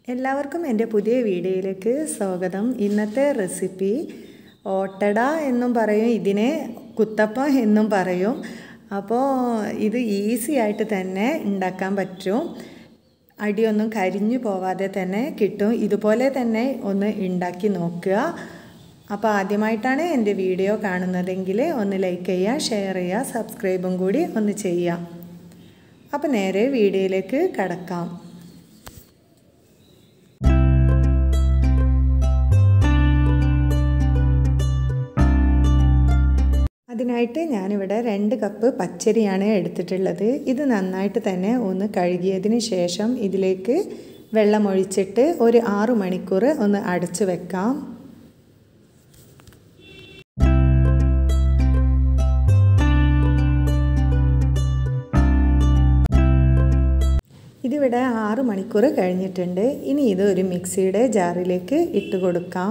എല്ലാവർക്കും എൻ്റെ പുതിയ വീഡിയോയിലേക്ക് സ്വാഗതം ഇന്നത്തെ റെസിപ്പി ഓട്ടട എന്നും പറയും ഇതിനെ കുത്തപ്പം എന്നും പറയും അപ്പോൾ ഇത് ഈസി ആയിട്ട് തന്നെ ഉണ്ടാക്കാൻ പറ്റും അടിയൊന്നും കരിഞ്ഞു പോവാതെ തന്നെ കിട്ടും ഇതുപോലെ തന്നെ ഒന്ന് ഉണ്ടാക്കി നോക്കുക അപ്പോൾ ആദ്യമായിട്ടാണ് എൻ്റെ വീഡിയോ കാണുന്നതെങ്കിൽ ഒന്ന് ലൈക്ക് ചെയ്യുക ഷെയർ ചെയ്യുക സബ്സ്ക്രൈബും കൂടി ഒന്ന് ചെയ്യുക അപ്പോൾ നേരെ വീഡിയോയിലേക്ക് കടക്കാം അതിനായിട്ട് ഞാനിവിടെ രണ്ട് കപ്പ് പച്ചരിയാണ് എടുത്തിട്ടുള്ളത് ഇത് നന്നായിട്ട് തന്നെ ഒന്ന് കഴുകിയതിന് ശേഷം ഇതിലേക്ക് വെള്ളമൊഴിച്ചിട്ട് ഒരു ആറു മണിക്കൂർ ഒന്ന് അടച്ചു വെക്കാം ഇതിവിടെ ആറ് മണിക്കൂർ കഴിഞ്ഞിട്ടുണ്ട് ഇനി ഇത് ഒരു മിക്സിയുടെ ജാറിലേക്ക് ഇട്ട് കൊടുക്കാം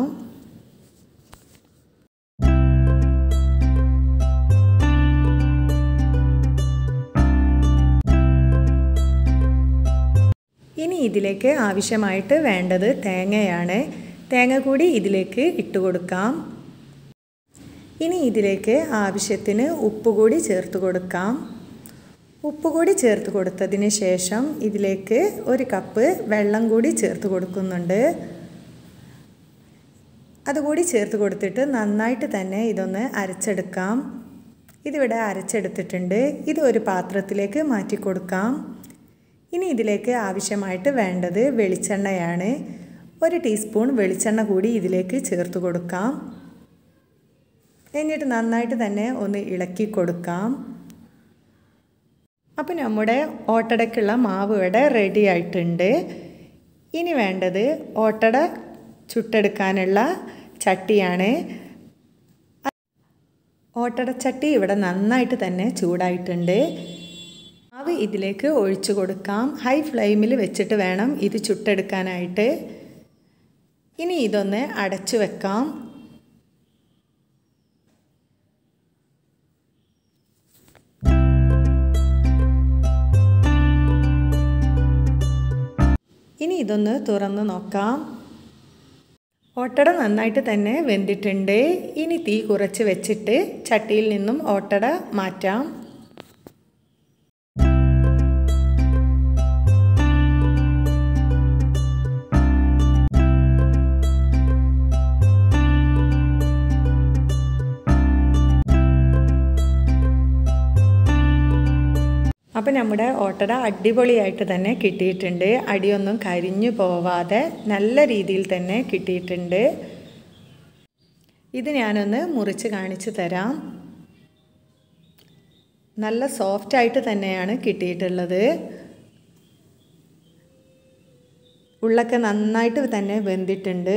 ഇനി ഇതിലേക്ക് ആവശ്യമായിട്ട് വേണ്ടത് തേങ്ങയാണ് തേങ്ങ കൂടി ഇതിലേക്ക് ഇട്ട് കൊടുക്കാം ഇനി ഇതിലേക്ക് ആവശ്യത്തിന് ഉപ്പ് കൂടി ചേർത്ത് കൊടുക്കാം ഉപ്പ് കൂടി ചേർത്ത് കൊടുത്തതിന് ശേഷം ഇതിലേക്ക് ഒരു കപ്പ് വെള്ളം കൂടി ചേർത്ത് കൊടുക്കുന്നുണ്ട് അതുകൂടി ചേർത്ത് കൊടുത്തിട്ട് നന്നായിട്ട് തന്നെ ഇതൊന്ന് അരച്ചെടുക്കാം ഇതിവിടെ അരച്ചെടുത്തിട്ടുണ്ട് ഇത് ഒരു പാത്രത്തിലേക്ക് മാറ്റി കൊടുക്കാം ഇനി ഇതിലേക്ക് ആവശ്യമായിട്ട് വേണ്ടത് വെളിച്ചെണ്ണയാണ് ഒരു ടീസ്പൂൺ വെളിച്ചെണ്ണ കൂടി ഇതിലേക്ക് ചേർത്ത് കൊടുക്കാം എന്നിട്ട് നന്നായിട്ട് തന്നെ ഒന്ന് ഇളക്കി കൊടുക്കാം അപ്പോൾ നമ്മുടെ ഓട്ടടയ്ക്കുള്ള മാവ് ഇവിടെ റെഡി ആയിട്ടുണ്ട് ഇനി വേണ്ടത് ഓട്ടട ചുട്ടെടുക്കാനുള്ള ചട്ടിയാണ് ഓട്ടടച്ചട്ടി ഇവിടെ നന്നായിട്ട് തന്നെ ചൂടായിട്ടുണ്ട് മാവ് ഇതിലേക്ക് ഒഴിച്ചു കൊടുക്കാം ഹൈ ഫ്ലെയിമിൽ വെച്ചിട്ട് വേണം ഇത് ചുട്ടെടുക്കാനായിട്ട് ഇനി ഇതൊന്ന് അടച്ചു വെക്കാം ഇനി ഇതൊന്ന് തുറന്ന് നോക്കാം ഓട്ടട നന്നായിട്ട് തന്നെ വെന്തിട്ടുണ്ട് ഇനി തീ കുറച്ച് വെച്ചിട്ട് ചട്ടിയിൽ നിന്നും ഓട്ടട മാറ്റാം അപ്പോൾ നമ്മുടെ ഓട്ടട അടിപൊളിയായിട്ട് തന്നെ കിട്ടിയിട്ടുണ്ട് അടിയൊന്നും കരിഞ്ഞു പോവാതെ നല്ല രീതിയിൽ തന്നെ കിട്ടിയിട്ടുണ്ട് ഇത് ഞാനൊന്ന് മുറിച്ച് കാണിച്ചു തരാം നല്ല സോഫ്റ്റായിട്ട് തന്നെയാണ് കിട്ടിയിട്ടുള്ളത് ഉള്ളൊക്കെ നന്നായിട്ട് തന്നെ വെന്തിട്ടുണ്ട്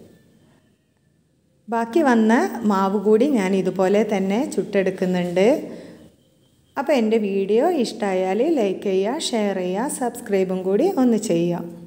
ബാക്കി വന്ന മാവ് കൂടി ഞാൻ ഇതുപോലെ തന്നെ ചുട്ടെടുക്കുന്നുണ്ട് അപ്പോൾ എൻ്റെ വീഡിയോ ഇഷ്ടമായാൽ ലൈക്ക് ചെയ്യുക ഷെയർ ചെയ്യുക സബ്സ്ക്രൈബും കൂടി ഒന്ന് ചെയ്യുക